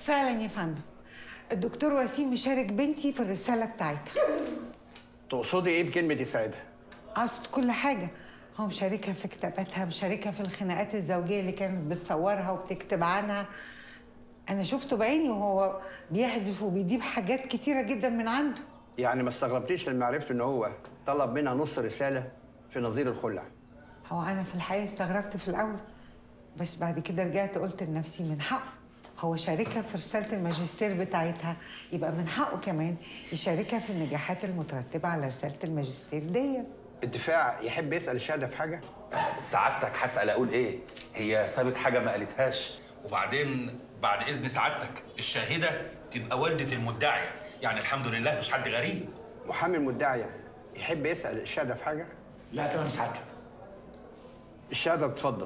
فعلا يا فندم الدكتور وسيم مشارك بنتي في الرساله بتاعتها تقصدي ايه بكلمه يساعدها قصد كل حاجه هو مشاركها في كتاباتها مشاركها في الخناقات الزوجيه اللي كانت بتصورها وبتكتب عنها انا شفته بعيني وهو بيحذف وبيجيب حاجات كتيره جدا من عنده يعني ما استغربتيش لما عرفت ان هو طلب منها نص رساله في نظير الخلع هو انا في الحقيقه استغربت في الاول بس بعد كده رجعت قلت لنفسي من حقه هو شاركها في رساله الماجستير بتاعتها يبقى من حقه كمان يشاركها في النجاحات المترتبه على رساله الماجستير دي الدفاع يحب يسال الشهاده في حاجه سعادتك هسأل أقول إيه؟ هي سابت حاجة ما قالتهاش وبعدين بعد إذن سعادتك الشاهدة تبقى والدة المدعية يعني الحمد لله مش حد غريب محامي المدعيه يحب يسال الشهاده في حاجه لا تمام سعادتك الشهاده اتفضل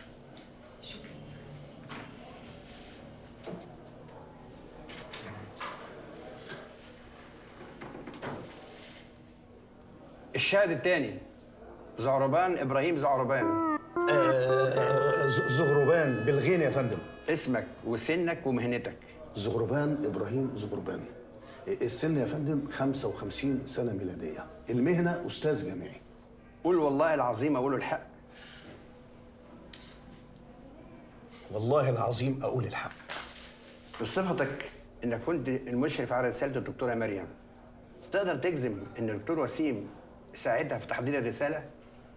الشاهد الثاني زعربان ابراهيم زعربان آه ز- زغربان بالغين يا فندم اسمك وسنك ومهنتك زغربان ابراهيم زغربان السن يا فندم 55 سنه ميلاديه المهنه استاذ جامعي قول والله العظيم اقول الحق والله العظيم اقول الحق بصفتك انك كنت المشرف على رساله الدكتوره مريم تقدر تجزم ان الدكتور وسيم ساعدها في تحضير الرساله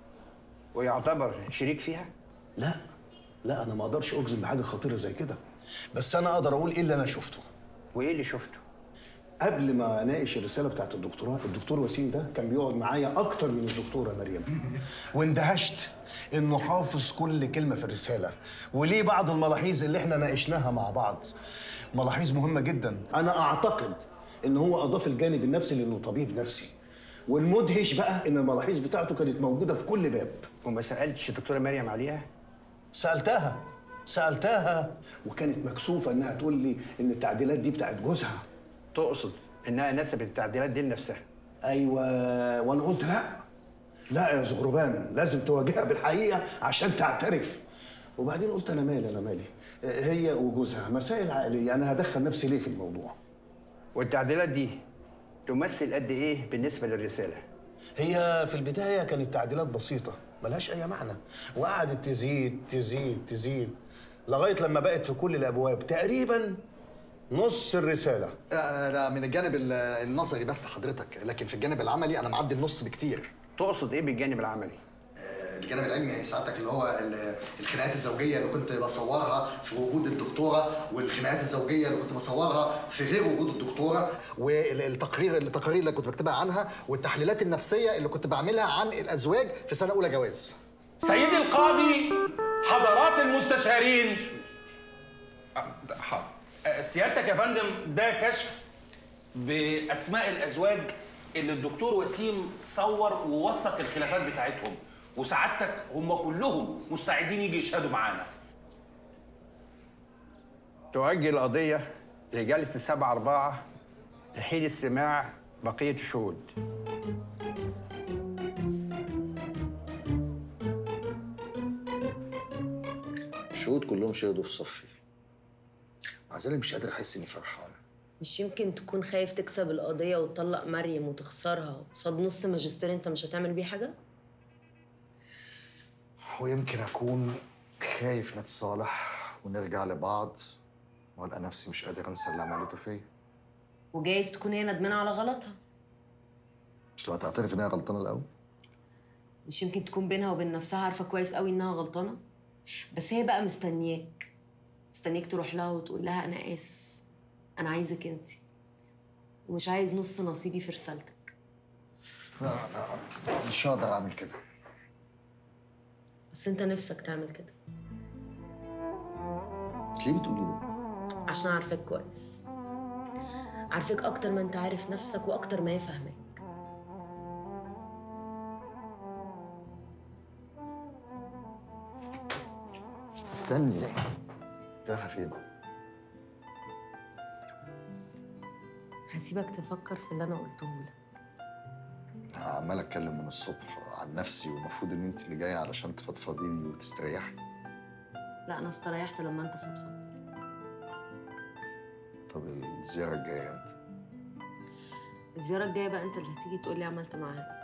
ويعتبر شريك فيها لا لا انا ما اقدرش اجزم بحاجه خطيره زي كده بس انا اقدر اقول ايه اللي انا شفته وايه اللي شفته قبل ما اناقش الرساله بتاعت الدكتوراه الدكتور وسيم ده كان بيقعد معايا اكتر من الدكتوره مريم واندهشت انه حافظ كل كلمه في الرساله وليه بعض الملاحظ اللي احنا ناقشناها مع بعض ملاحظ مهمه جدا انا اعتقد ان هو اضاف الجانب النفسي لانه طبيب نفسي والمدهش بقى ان الملاحظ بتاعته كانت موجوده في كل باب وما سالتش الدكتوره مريم عليها سالتها سالتها وكانت مكسوفه انها تقول لي ان التعديلات دي بتاعت جوزها تقصد انها نسبت التعديلات دي لنفسها ايوه وانا قلت لا لا يا زغربان لازم تواجهها بالحقيقه عشان تعترف وبعدين قلت انا مالي انا مالي هي وجوزها مسائل عائليه انا هدخل نفسي ليه في الموضوع والتعديلات دي تمثل قد ايه بالنسبه للرساله هي في البدايه كانت تعديلات بسيطه ملهاش اي معنى وقعدت تزيد تزيد تزيد لغايه لما بقت في كل الابواب تقريبا نص الرساله آه، ده من الجانب ال- النظري بس حضرتك لكن في الجانب العملي انا معدي النص بكتير تقصد ايه بالجانب العملي آه، الجانب العلمي يعني سعادتك اللي هو ال- الخناقات الزوجيه اللي كنت بصورها في وجود الدكتوره والخناقات الزوجيه اللي كنت بصورها في غير وجود الدكتوره والتقرير التقارير اللي كنت بكتبها عنها والتحليلات النفسيه اللي كنت بعملها عن الازواج في سنه اولى جواز سيدي القاضي حضرات المستشارين أه، ده حاضر. أه، سيادتك يا فندم ده كشف باسماء الازواج اللي الدكتور وسيم صور ووثق الخلافات بتاعتهم وسعادتك هم كلهم مستعدين يجي يشهدوا معانا تؤجل القضيه لجلسه 7 4 لحين استماع بقيه الشهود الشهود كلهم شهدوا في صفي مع ذلك مش قادر احس اني فرحان مش يمكن تكون خايف تكسب القضية وتطلق مريم وتخسرها قصاد نص ماجستير انت مش هتعمل بيه حاجة؟ ويمكن اكون خايف نتصالح ونرجع لبعض والقى نفسي مش قادر انسى اللي عملته فيا وجايز تكون هي ندمانة على غلطها مش لو هتعترف ان هي غلطانه الاول مش يمكن تكون بينها وبين نفسها عارفة كويس قوي انها غلطانة بس هي بقى مستنياك مستنياك تروح لها وتقول لها انا اسف انا عايزك انت ومش عايز نص نصيبي في رسالتك لا لا مش هقدر اعمل كده بس انت نفسك تعمل كده ليه بتقولي ده؟ عشان عارفاك كويس عارفاك اكتر ما انت عارف نفسك واكتر ما هي فاهماك استني انت رايحه فين؟ هسيبك تفكر في اللي انا قلته لك أنا عمال اتكلم من الصبح عن نفسي والمفروض ان انت اللي جايه علشان تفضفضي لي وتستريحي لا انا استريحت لما انت فضفضت طب الزياره الجايه امتى؟ الزياره الجايه بقى انت اللي هتيجي تقول لي عملت معاها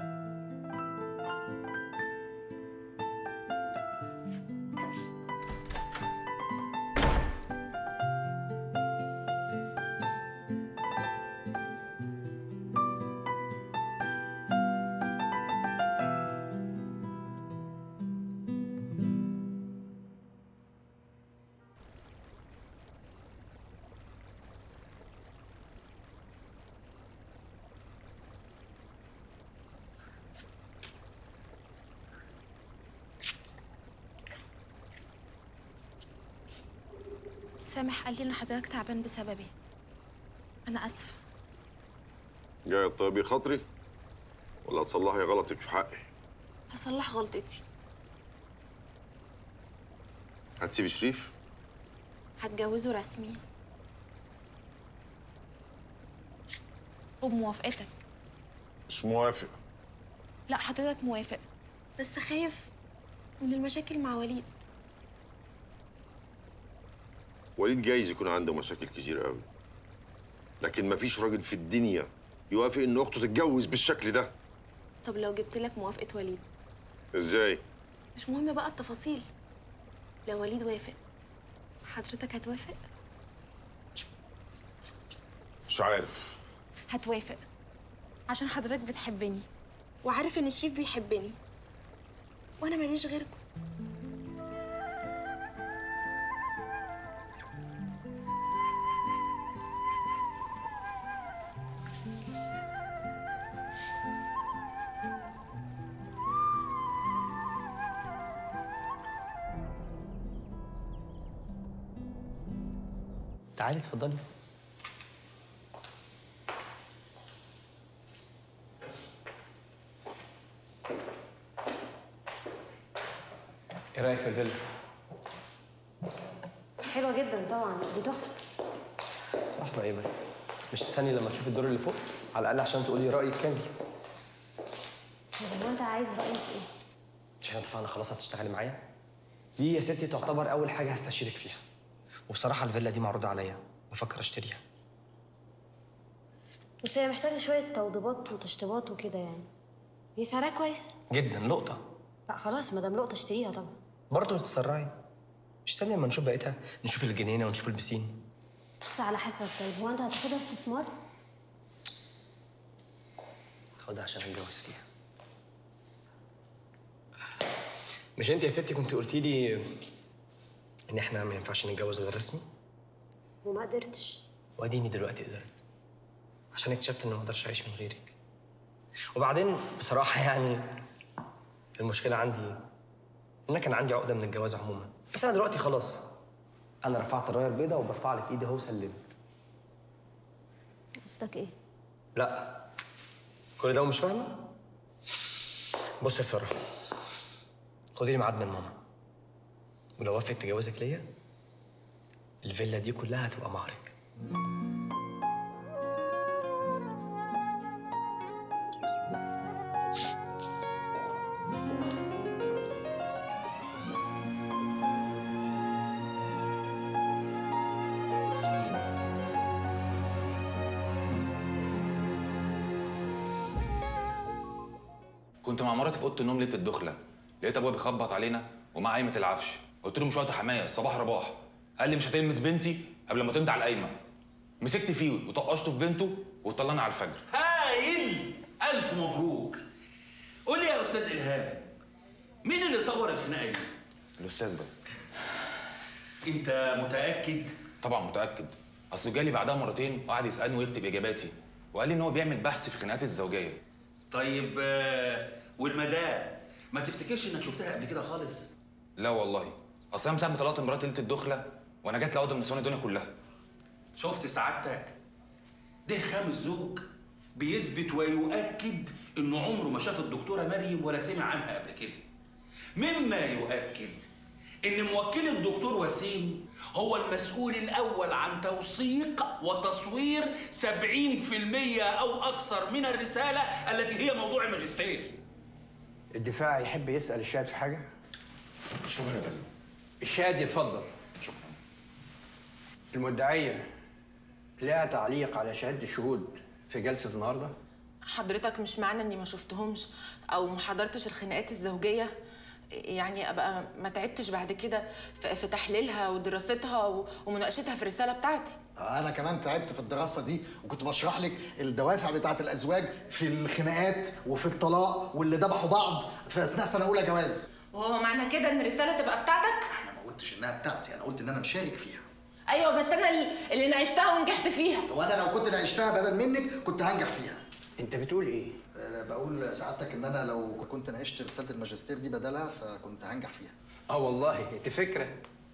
سامح قال لي ان حضرتك تعبان بسببي انا اسفه جاي تطيبي خاطري ولا هتصلحي غلطك في حقي؟ هصلح غلطتي هتسيبي شريف؟ هتجوزه رسمي وبموافقتك مش موافق لا حضرتك موافق بس خايف من المشاكل مع وليد وليد جايز يكون عنده مشاكل كتير قوي لكن مفيش راجل في الدنيا يوافق ان اخته تتجوز بالشكل ده طب لو جبت لك موافقه وليد ازاي مش مهم بقى التفاصيل لو وليد وافق حضرتك هتوافق مش عارف هتوافق عشان حضرتك بتحبني وعارف ان شريف بيحبني وانا ماليش غيركم تعالي اتفضلي ايه رايك في الفيلا حلوه جدا طبعا دي تحفه تحفه ايه بس مش استني لما تشوفي الدور اللي فوق على الاقل عشان تقولي رايك كامل هو انت عايز رايي في ايه مش احنا اتفقنا خلاص هتشتغلي معايا دي يا ستي تعتبر اول حاجه هستشيرك فيها وبصراحه الفيلا دي معروضه عليا بفكر اشتريها بس هي محتاجة شوية توضيبات وتشطيبات وكده يعني هي سعرها كويس جدا لقطه لا خلاص ما دام لقطة اشتريها طبعا برضه تتسرعي مش استني لما نشوف بقيتها نشوف الجنينه ونشوف البسين بس على حسب طيب هو انت هتاخدها استثمار؟ خدها عشان اتجوز فيها مش انت يا ستي كنت قلتي لي ان احنا ما ينفعش نتجوز غير رسمي وما قدرتش واديني دلوقتي قدرت عشان اكتشفت اني ما اقدرش اعيش من غيرك وبعدين بصراحه يعني المشكله عندي ان انا كان عندي عقده من الجواز عموما بس انا دلوقتي خلاص انا رفعت الرايه البيضاء وبرفع لك ايدي اهو سلمت قصدك ايه؟ لا كل ده ومش فاهمه بص يا ساره خدي لي ميعاد من ماما ولو وافقت تجوزك ليا الفيلا دي كلها هتبقى مهرك كنت مع مراتي في اوضه النوم ليله الدخله لقيت ابويا بيخبط علينا ومعاه قايمه العفش قلت له مش وقت حمايه صباح رباح قال لي مش هتلمس بنتي قبل ما تمضي على القايمه مسكت فيه وطقشته في بنته وطلعنا على الفجر هايل ألف مبروك قول لي يا أستاذ إلهام مين اللي صور الخناقة دي؟ الاستاذ ده أنت متأكد؟ طبعا متاكد اصله جالي بعدها مرتين وقعد يسالني ويكتب اجاباتي وقال لي ان هو بيعمل بحث في الخناقات الزوجيه طيب آه، والمدام ما تفتكرش إنك شفتها قبل كده خالص؟ لا والله اصل انا من ساعه ما طلعت مراتي ليله الدخله وانا جات لي عقده من نسوان الدنيا كلها شفت سعادتك؟ ده خامس زوج بيثبت ويؤكد إنه عمره ما شاف الدكتورة مريم ولا سمع عنها قبل كده. مما يؤكد إن موكل الدكتور وسيم هو المسؤول الأول عن توثيق وتصوير 70% أو أكثر من الرسالة التي هي موضوع الماجستير. الدفاع يحب يسال الشاهد في حاجه شكرا يا فندم الشاهد يتفضل شكرا المدعيه لها تعليق على شهاده الشهود في جلسه النهارده حضرتك مش معنى اني ما شفتهمش او ما حضرتش الخناقات الزوجيه يعني ابقى ما تعبتش بعد كده في في تحليلها ودراستها و- ومناقشتها في الرساله بتاعتي انا كمان تعبت في الدراسه دي وكنت بشرح لك الدوافع بتاعه الازواج في الخناقات وفي الطلاق واللي ذبحوا بعض في اثناء سنه اولى جواز وهو معنى كده ان الرساله تبقى بتاعتك انا ما قلتش انها بتاعتي انا قلت ان انا مشارك فيها ايوه بس انا ال- اللي ناقشتها ونجحت فيها وانا لو كنت ناقشتها بدل منك كنت هنجح فيها انت بتقول ايه أنا بقول سعادتك ان انا لو كنت ناقشت رساله الماجستير دي بدلها فكنت هنجح فيها اه والله دي فكره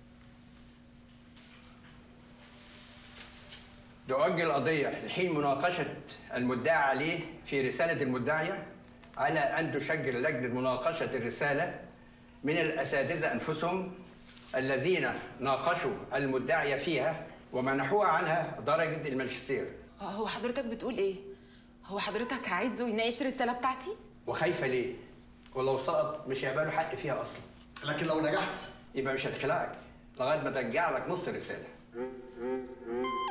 تؤجل القضية لحين مناقشة المدعى عليه في رسالة المدعية على أن تشكل لجنة مناقشة الرسالة من الأساتذة أنفسهم الذين ناقشوا المدعية فيها ومنحوها عنها درجة الماجستير هو حضرتك بتقول ايه هو حضرتك عايزه يناقش الرساله بتاعتي وخايفة ليه؟ ولو سقط مش هيبقى له حق فيها أصلا لكن لو نجحت يبقى مش هتخلعك لغاية ما ترجع لك نص الرسالة